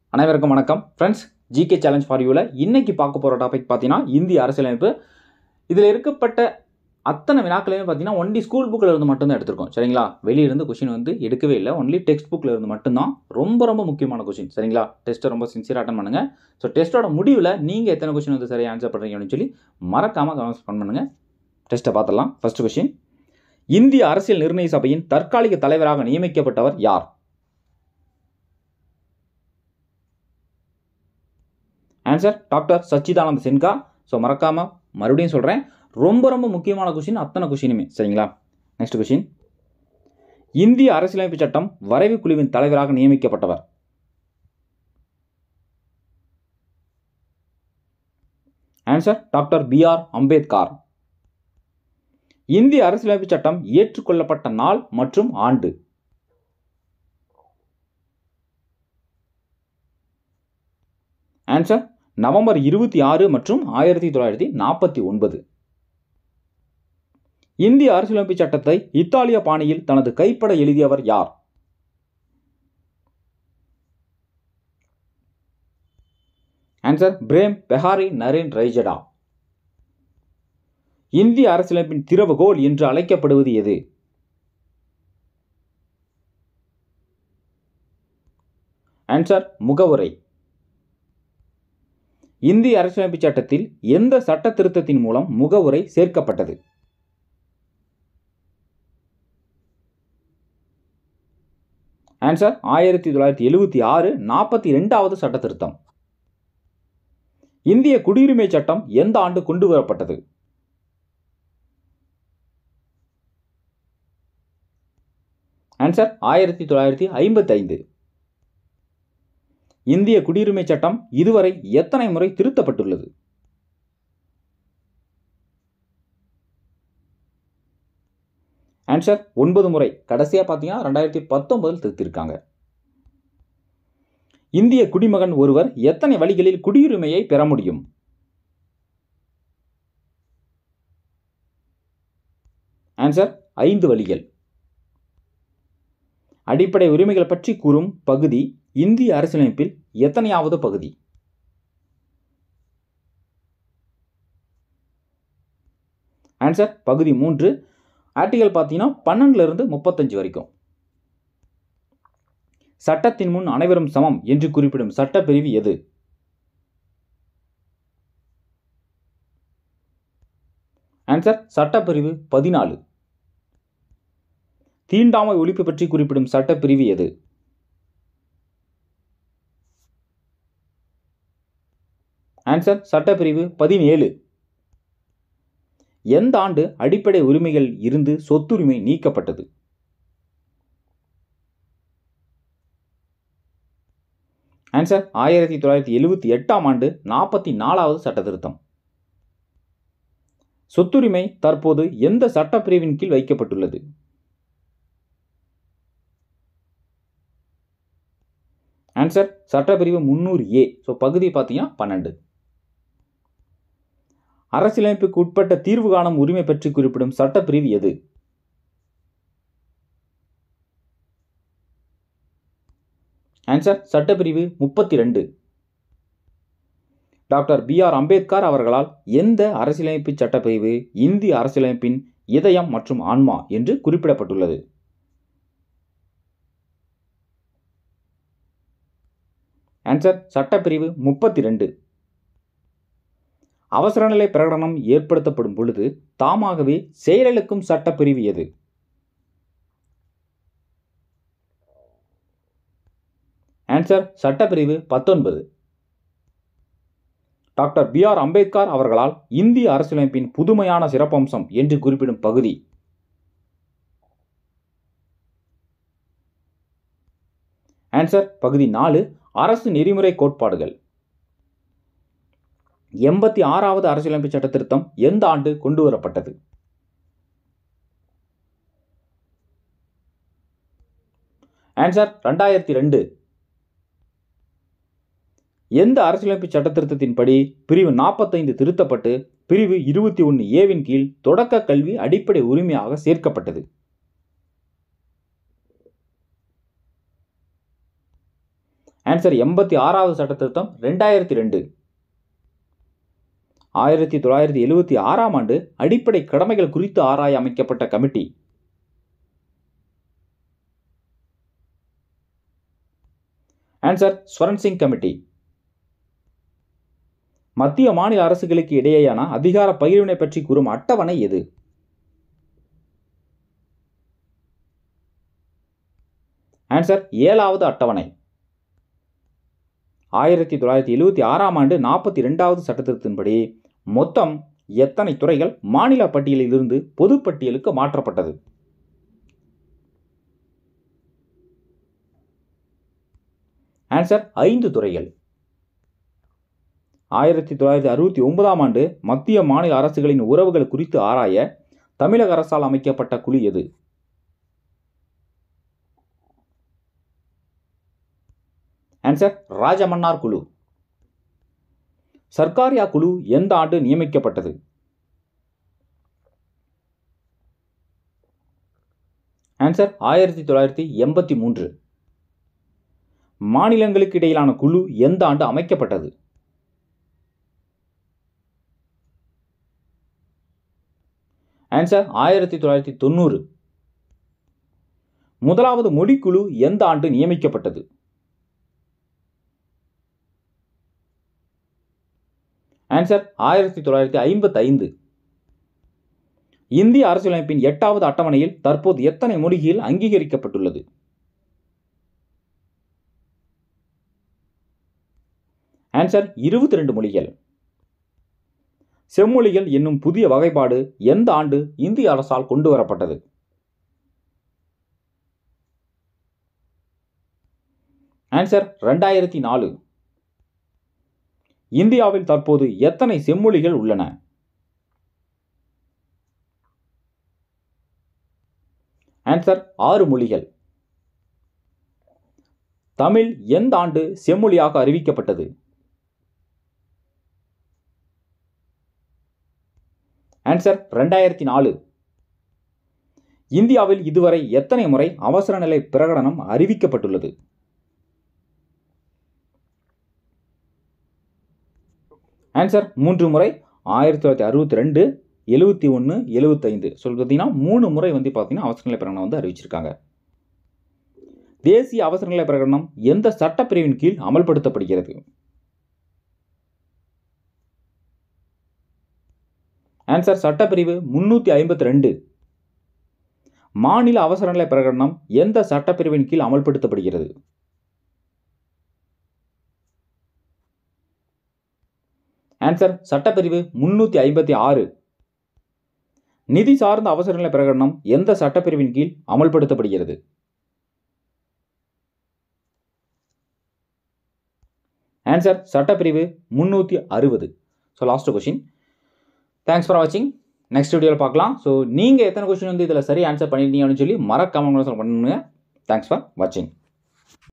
அனைவருக்கும் வணக்கம் friends GK challenge for யூவில் இன்னைக்கு பார்க்க போகிற டாபிக் பார்த்தீங்கன்னா இந்திய அரசியலமைப்பு இதில் இருக்கப்பட்ட அத்தனை வினாக்களையும் பார்த்தீங்கன்னா ஒன்லி ஸ்கூல் புக்கில் இருந்து மட்டும்தான் எடுத்திருக்கோம் சரிங்களா வெளியிருந்து கொஷின் வந்து எடுக்கவே இல்லை ஒன்லி டெக்ஸ்ட் புக்கில் இருந்து மட்டும்தான் ரொம்ப ரொம்ப முக்கியமான கொஷின் சரிங்களா டெஸ்ட்டை ரொம்ப சின்சியராக அட்டன் பண்ணுங்கள் ஸோ டெஸ்ட்டோட முடிவில் நீங்கள் எத்தனை கொஷின் வந்து சரியாக ஆன்சர் பண்ணுறீங்க அப்படின்னு சொல்லி மறக்காமல் கமெண்ட்ஸ் பண்ணுங்கள் டெஸ்ட்டை பார்த்துடலாம் ஃபர்ஸ்ட் கொஷின் இந்திய அரசியல் நிர்ணய சபையின் தற்காலிக தலைவராக நியமிக்கப்பட்டவர் யார் answer doctor Sachchidananda Sinha so மறக்காமல் மறுபடியும் சொல்கிறேன் ரொம்ப ரொம்ப முக்கியமான கொஷின் அத்தனை கொஷினுமே சரிங்களா நெக்ஸ்ட் கொஷின் இந்திய அரசியலமைப்பு சட்டம் வரைவு குழுவின் தலைவராக நியமிக்கப்பட்டவர் answer doctor B R Ambedkar இந்திய அரசியலமைப்பு சட்டம் ஏற்றுக்கொள்ளப்பட்ட நாள் மற்றும் ஆண்டு ஆன்சர் நவம்பர் இருபத்தி ஆறு மற்றும் ஆயிரத்தி தொள்ளாயிரத்தி நாற்பத்தி ஒன்பது இந்திய அரசியலமைப்பு சட்டத்தை இத்தாலிய பாணியில் தனது கைப்பட எழுதியவர் யார் ஆன்சர் பிரேம் பெஹாரி நரேன் ரைஜடா இந்திய அரசியலமைப்பின் திறவுகோல் என்று அழைக்கப்படுவது எது ஆன்சர் முகவுரை இந்திய அரசியலமைப்பு சட்டத்தில் எந்த சட்ட திருத்தத்தின் மூலம் முகவுரை சேர்க்கப்பட்டது ஆன்சர் ஆயிரத்தி தொள்ளாயிரத்தி எழுபத்தி ஆறு நாற்பத்தி ரெண்டாவது சட்ட திருத்தம் இந்திய குடியுரிமை சட்டம் எந்த ஆண்டு கொண்டு வரப்பட்டது ஆன்சர் ஆயிரத்தி தொள்ளாயிரத்தி ஐம்பத்தி ஐந்து இந்திய குடியுரிமை சட்டம் இதுவரை எத்தனை முறை திருத்தப்பட்டுள்ளது ஆன்சர் ஒன்பது முறை கடைசியாக பார்த்தீங்கன்னா ரெண்டாயிரத்தி பத்தொன்பதில் திருத்திருக்காங்க இந்திய குடிமகன் ஒருவர் எத்தனை வழிகளில் குடியுரிமையை பெற முடியும் ஆன்சர் ஐந்து வழிகள் அடிப்படை உரிமைகள் பற்றி கூறும் பகுதி இந்திய அரசியலமைப்பில் எத்தனையாவது பகுதி ஆன்சர் பகுதி மூன்று ஆர்டிகல் பார்த்தீங்கன்னா பன்னெண்டுல இருந்து முப்பத்தஞ்சு வரைக்கும் சட்டத்தின் முன் அனைவரும் சமம் என்று குறிப்பிடும் சட்டப்பிரிவு எது ஆன்சர் சட்டப்பிரிவு பதினாலு தீண்டாமை ஒழிப்பு பற்றி குறிப்பிடும் சட்டப்பிரிவு எது ஆன்சர் சட்டப்பிரிவு பதினேழு எந்த ஆண்டு அடிப்படை உரிமைகள் இருந்து சொத்துரிமை நீக்கப்பட்டது ஆன்சர் ஆயிரத்தி தொள்ளாயிரத்தி எழுபத்தி எட்டாம் ஆண்டு நாற்பத்தி நாலாவது சட்ட திருத்தம் சொத்துரிமை தற்போது எந்த சட்டப்பிரிவின் கீழ் வைக்கப்பட்டுள்ளது ஆன்சர் சட்டப்பிரிவு முன்னூறு ஏ ஸோ பகுதி பார்த்தீங்கன்னா பன்னெண்டு அரசியலமைப்புக்கு உட்பட்ட தீர்வு காணும் உரிமை பற்றி குறிப்பிடும் சட்டப்பிரிவு எது ஆன்சர் சட்டப்பிரிவு முப்பத்தி ரெண்டு டாக்டர் பி ஆர் அம்பேத்கர் அவர்களால் எந்த அரசியலமைப்பு சட்டப்பிரிவு இந்திய அரசியலமைப்பின் இதயம் மற்றும் ஆன்மா என்று குறிப்பிடப்பட்டுள்ளது ஆன்சர் சட்டப்பிரிவு முப்பத்தி ரெண்டு அவசரநிலை பிரகடனம் ஏற்படுத்தப்படும் பொழுது தாமாகவே செயலிழக்கும் சட்டப்பிரிவு எது ஆன்சர் சட்டப்பிரிவு பத்தொன்பது டாக்டர் பி ஆர் அம்பேத்கர் அவர்களால் இந்திய அரசியலமைப்பின் புதுமையான சிறப்பம்சம் என்று குறிப்பிடும் பகுதி ஆன்சர் பகுதி நாலு அரசு நெறிமுறை கோட்பாடுகள் எண்பத்தி ஆறாவது அரசியலமைப்பு சட்ட திருத்தம் எந்த ஆண்டு கொண்டு வரப்பட்டது ஆன்சர் ரெண்டாயிரத்தி ரெண்டு எந்த அரசியலமைப்பு சட்ட திருத்தத்தின்படி பிரிவு நாற்பத்தைந்து திருத்தப்பட்டு பிரிவு இருபத்தி ஒன்று ஏவின் கீழ் தொடக்க கல்வி அடிப்படை உரிமையாக சேர்க்கப்பட்டது ஆன்சர் எண்பத்தி ஆறாவது சட்ட திருத்தம் ரெண்டாயிரத்தி ரெண்டு ஆயிரத்தி தொள்ளாயிரத்தி எழுவத்தி ஆறாம் ஆண்டு அடிப்படை கடமைகள் குறித்து ஆராய அமைக்கப்பட்ட committee answer Swaran Singh committee மத்திய மாநில அரசுகளுக்கு இடையேயான அதிகார பகிர்வினை பற்றி கூறும் அட்டவணை எது ஆன்சர் ஏழாவது அட்டவணை ஆயிரத்தி தொள்ளாயிரத்தி எழுவத்தி ஆறாம் ஆண்டு நாற்பத்தி ரெண்டாவது சட்டத்திருத்தின்படி மொத்தம் எத்தனை துறைகள் மாநில பட்டியலில் இருந்து பொதுப்பட்டியலுக்கு மாற்றப்பட்டது ஆன்சர் ஐந்து துறைகள் ஆயிரத்தி தொள்ளாயிரத்தி அறுபத்தி ஒன்பதாம் ஆண்டு மத்திய மாநில அரசுகளின் உறவுகள் குறித்து ஆராய தமிழக அரசால் அமைக்கப்பட்ட குழு எது ஆன்சர் ராஜமன்னார் குழு சர்க்காரியா குழு எந்த ஆண்டு நியமிக்கப்பட்டது ஆன்சர் ஆயிரத்தி தொள்ளாயிரத்தி எண்பத்தி மூன்று மாநிலங்களுக்கு இடையிலான குழு எந்த ஆண்டு அமைக்கப்பட்டது ஆன்சர் ஆயிரத்தி தொள்ளாயிரத்தி தொண்ணூறு முதலாவது மொழிக்குழு எந்த ஆண்டு நியமிக்கப்பட்டது ஆன்சர் ஆயிரத்தி தொள்ளாயிரத்தி ஐம்பத்தி ஐந்து இந்திய அரசியலமைப்பின் எட்டாவது அட்டவணையில் தற்போது எத்தனை மொழிகள் அங்கீகரிக்கப்பட்டுள்ளது ஆன்சர் இருபத்தி ரெண்டு மொழிகள் செம்மொழிகள் என்னும் புதிய வகைப்பாடு எந்த ஆண்டு இந்திய அரசால் கொண்டு வரப்பட்டது ஆன்சர் ரெண்டாயிரத்தி நாலு இந்தியாவில் தற்போது எத்தனை செம்மொழிகள் உள்ளன ஆன்சர் ஆறு மொழிகள் தமிழ் எந்த ஆண்டு செம்மொழியாக அறிவிக்கப்பட்டது ஆன்சர் ரெண்டாயிரத்தி நாலு இந்தியாவில் இதுவரை எத்தனை முறை அவசர நிலை பிரகடனம் அறிவிக்கப்பட்டுள்ளது ஆன்சர் மூன்று முறை ஆயிரத்தி தொள்ளாயிரத்தி அறுபத்தி ரெண்டு எழுபத்தி ஒன்று எழுபத்தைந்து சொல்லி பார்த்தீங்கன்னா மூணு முறை வந்து பார்த்தீங்கன்னா அவசர நிலை பிரகடனம் வந்து அறிவிச்சிருக்காங்க தேசிய அவசர நிலை பிரகடனம் எந்த சட்டப்பிரிவின் கீழ் அமல்படுத்தப்படுகிறது ஆன்சர் சட்டப்பிரிவு முன்னூற்றி ஐம்பத்தி ரெண்டு மாநில அவசர நிலை பிரகடனம் எந்த சட்டப்பிரிவின் கீழ் அமல்படுத்தப்படுகிறது ஆன்சர் சட்டப்பிரிவு முன்னூற்றி ஐம்பத்தி ஆறு நிதி சார்ந்த அவசர நிலை பிரகடனம் எந்த சட்டப்பிரிவின் கீழ் அமல்படுத்தப்படுகிறது ஆன்சர் சட்டப்பிரிவு முன்னூற்றி அறுபது so last question thanks for வாட்சிங் நெக்ஸ்ட் வீடியோவில் பார்க்கலாம் ஸோ நீங்கள் எத்தனை கொஷின் வந்து இதில் சரி ஆன்சர் பண்ணிட்டீங்க அப்படின்னு சொல்லி மறக்காம பண்ணுங்க தேங்க்ஸ் ஃபார் வாட்சிங்